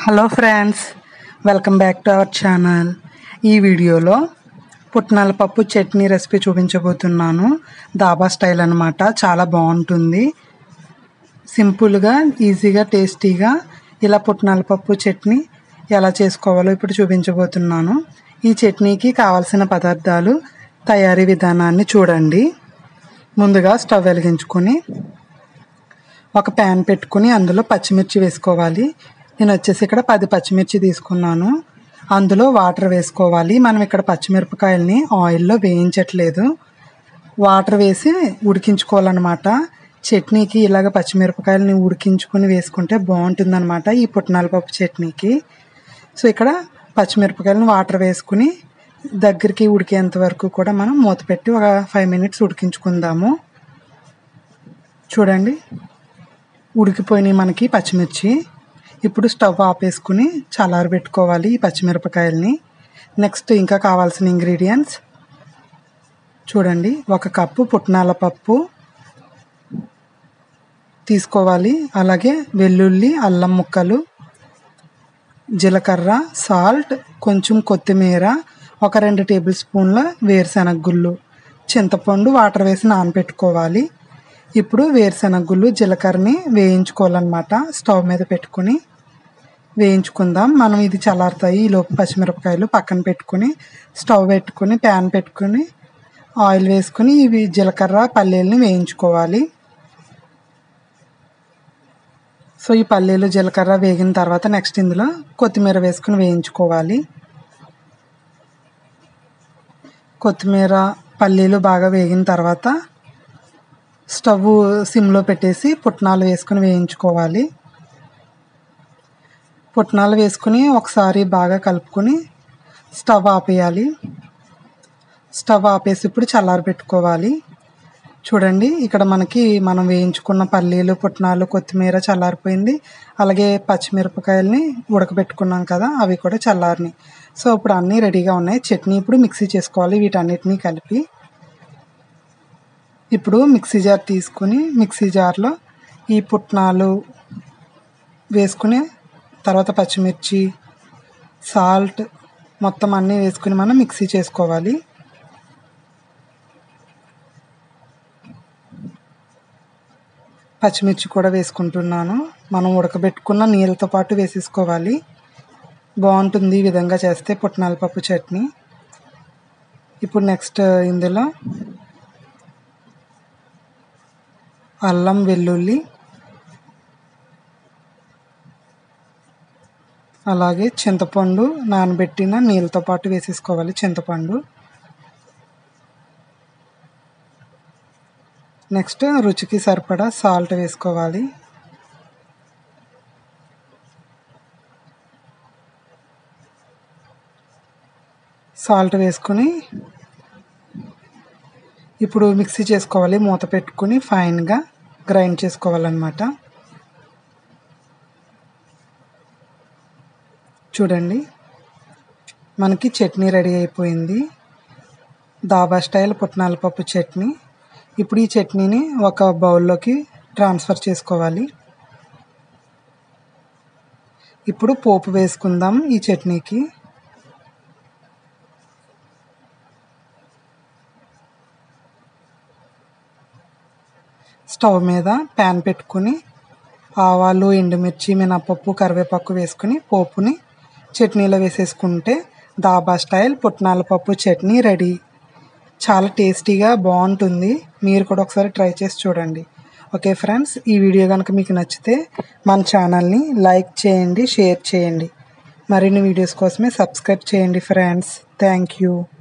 hello friends welcome back to our channel ఈ వీడియోలో పుట్నాల పప్పు చట్నీ రెసిపీ చూపించబోతున్నాను దాబా స్టైల్ అనమాట చాలా బాగుంటుంది సింపుల్గా ఈజీగా టేస్టీగా ఇలా పుట్నాల పప్పు చట్నీ ఎలా చేసుకోవాలో ఇప్పుడు చూపించబోతున్నాను ఈ చట్నీకి కావాల్సిన పదార్థాలు తయారీ విధానాన్ని చూడండి ముందుగా స్టవ్ వెలిగించుకొని ఒక ప్యాన్ పెట్టుకుని అందులో పచ్చిమిర్చి వేసుకోవాలి నేను వచ్చేసి ఇక్కడ పది పచ్చిమిర్చి తీసుకున్నాను అందులో వాటర్ వేసుకోవాలి మనం ఇక్కడ పచ్చిమిరపకాయల్ని ఆయిల్లో వేయించట్లేదు వాటర్ వేసి ఉడికించుకోవాలన్నమాట చట్నీకి ఇలాగ పచ్చిమిరపకాయలని ఉడికించుకొని వేసుకుంటే బాగుంటుందన్నమాట ఈ పుట్నాల పప్పు చట్నీకి సో ఇక్కడ పచ్చిమిరపకాయలను వాటర్ వేసుకుని దగ్గరికి ఉడికేంత వరకు కూడా మనం మూత పెట్టి ఒక ఫైవ్ మినిట్స్ ఉడికించుకుందాము చూడండి ఉడికిపోయినాయి మనకి పచ్చిమిర్చి ఇప్పుడు స్టవ్ ఆపేసుకుని చల్లారబెట్టుకోవాలి ఈ పచ్చిమిరపకాయలని నెక్స్ట్ ఇంకా కావాల్సిన ఇంగ్రీడియంట్స్ చూడండి ఒక కప్పు పుట్నాల పప్పు తీసుకోవాలి అలాగే వెల్లుల్లి అల్లం ముక్కలు జీలకర్ర సాల్ట్ కొంచెం కొత్తిమీర ఒక రెండు టేబుల్ స్పూన్ల వేరుశెనగ గుళ్ళు చింతపండు వాటర్ వేసి నానబెట్టుకోవాలి ఇప్పుడు వేరుశెనగ గుళ్ళు జీలకర్రని వేయించుకోవాలన్నమాట స్టవ్ మీద పెట్టుకుని వేయించుకుందాం మనం ఇది చల్లారుతాయి ఈ లోపు పచ్చిమిరపకాయలు పక్కన పెట్టుకుని స్టవ్ పెట్టుకుని ప్యాన్ పెట్టుకుని ఆయిల్ వేసుకుని ఇవి జీలకర్ర పల్లీలని వేయించుకోవాలి సో ఈ పల్లీలు జీలకర్ర వేగిన తర్వాత నెక్స్ట్ ఇందులో కొత్తిమీర వేసుకుని వేయించుకోవాలి కొత్తిమీర పల్లీలు బాగా వేగిన తర్వాత స్టవ్ సిమ్లో పెట్టేసి పుట్నాలు వేసుకుని వేయించుకోవాలి పుట్నాలు వేసుకుని ఒకసారి బాగా కలుపుకొని స్టవ్ ఆపేయాలి స్టవ్ ఆపేసి ఇప్పుడు చల్లారి పెట్టుకోవాలి చూడండి ఇక్కడ మనకి మనం వేయించుకున్న పల్లీలు పుట్నాలు కొత్తిమీర చల్లారిపోయింది అలాగే పచ్చిమిరపకాయలని ఉడకబెట్టుకున్నాం కదా అవి కూడా చల్లారినాయి సో ఇప్పుడు అన్నీ రెడీగా ఉన్నాయి చట్నీ ఇప్పుడు మిక్సీ చేసుకోవాలి వీటన్నిటినీ కలిపి ఇప్పుడు మిక్సీ జార్ తీసుకుని మిక్సీ జార్లో ఈ పుట్నాలు వేసుకుని తర్వాత పచ్చిమిర్చి సాల్ట్ మొత్తం అన్నీ వేసుకుని మనం మిక్సీ చేసుకోవాలి పచ్చిమిర్చి కూడా వేసుకుంటున్నాను మనం ఉడకబెట్టుకున్న నీళ్ళతో పాటు వేసేసుకోవాలి బాగుంటుంది ఈ విధంగా చేస్తే పుట్నాల పప్పు చట్నీ ఇప్పుడు నెక్స్ట్ ఇందులో అల్లం వెల్లుల్లి అలాగే చింతపండు నానబెట్టిన నీళ్ళతో పాటు వేసేసుకోవాలి చింతపండు నెక్స్ట్ రుచికి సరిపడా సాల్ట్ వేసుకోవాలి సాల్ట్ వేసుకొని ఇప్పుడు మిక్సీ చేసుకోవాలి మూత పెట్టుకుని ఫైన్గా గ్రైండ్ చేసుకోవాలన్నమాట చూడండి మనకి చట్నీ రెడీ అయిపోయింది దాబా స్టైల్ పుట్నాల పప్పు చట్నీ ఇప్పుడు ఈ చట్నీని ఒక బౌల్లోకి ట్రాన్స్ఫర్ చేసుకోవాలి ఇప్పుడు పోపు వేసుకుందాం ఈ చట్నీకి స్టవ్ మీద ప్యాన్ పెట్టుకుని ఆవాలు ఎండుమిర్చి మినపప్పు కరివేపాకు వేసుకుని పోపుని చట్నీలో వేసేసుకుంటే దాబా స్టైల్ పుట్నాల పప్పు చట్నీ రెడీ చాలా టేస్టీగా బాగుంటుంది మీరు కూడా ఒకసారి ట్రై చేసి చూడండి ఓకే ఫ్రెండ్స్ ఈ వీడియో కనుక మీకు నచ్చితే మన ఛానల్ని లైక్ చేయండి షేర్ చేయండి మరిన్ని వీడియోస్ కోసమే సబ్స్క్రైబ్ చేయండి ఫ్రెండ్స్ థ్యాంక్ యూ